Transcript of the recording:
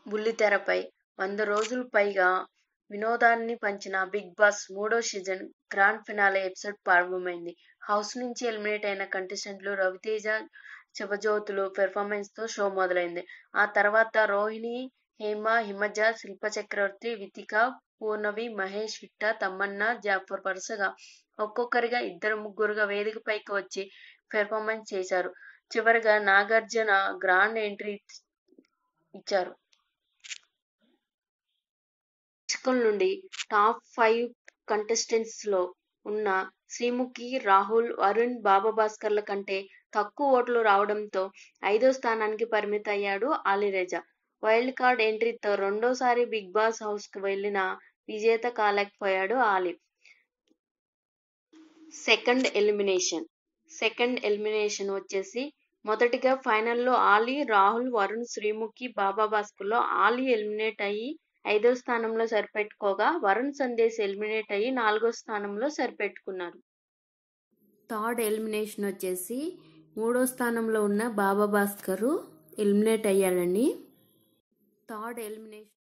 బుల్లితెరపై వంద రోజులు పైగా వినోదాన్ని పంచిన బిగ్ బాస్ మూడో సీజన్ గ్రాండ్ ఫినాలే ఎపిసోడ్ ప్రారంభమైంది. హౌస్ నుంచి ఎలిమినేట్ అయిన కంటెస్టెంట్లు రవితేజ, శుభజ్యోతుల పెర్ఫార్మెన్స్ తో షో మొదలైంది. ఆ తర్వాత రోహిణి, హేమ, హిమజ, శిల్పా చక్రవర్తి, వితిక, పూర్ణవి, మహేష్, విక్టర్, తమన్నా, జాఫర్ వరుసగా ఒక్కొక్కరిగా ఇద్దరు ముగ్గురుగా వేదికపైకి వచ్చి పెర్ఫార్మెన్స్ చేశారు. చివరగా నాగార్జున గ్రాండ్ ఎంట్రీ ఇచ్చారు. దర్శకుల నుండి టాప్ ఫైవ్ కంటెస్టెంట్స్ లో ఉన్న శ్రీముఖి, రాహుల్, వరుణ్, బాబాభాస్కర్ల కంటే తక్కువ ఓట్లు రావడంతో ఐదో స్థానానికి పరిమితమయ్యాడు అలీరజా. వైల్డ్ కార్డ్ ఎంట్రీతో రెండోసారి బిగ్ బాస్ హౌస్ కు వెళ్లినా విజేత కాలేకపోయాడు Ali. Second elimination second elimination వచ్చేసి మొదటిగా ఫైనల్లో అలీ, రాహుల్, వరుణ్, శ్రీముఖి, బాబాభాస్కర్లలో అలీ ఎలిమినేట్ అయి ఐదో స్థానంలో సరిపెట్టుకోగా వరుణ్, సందేశ్ ఎలిమినేట్ అయి నాలుగో స్థానంలో సరిపెట్టుకున్నారు. థర్డ్ ఎలిమినేషన్ వచ్చేసి మూడో స్థానంలో ఉన్న బాబాభాస్కర్ ఎలిమినేట్ అయ్యాడండి. Third elimination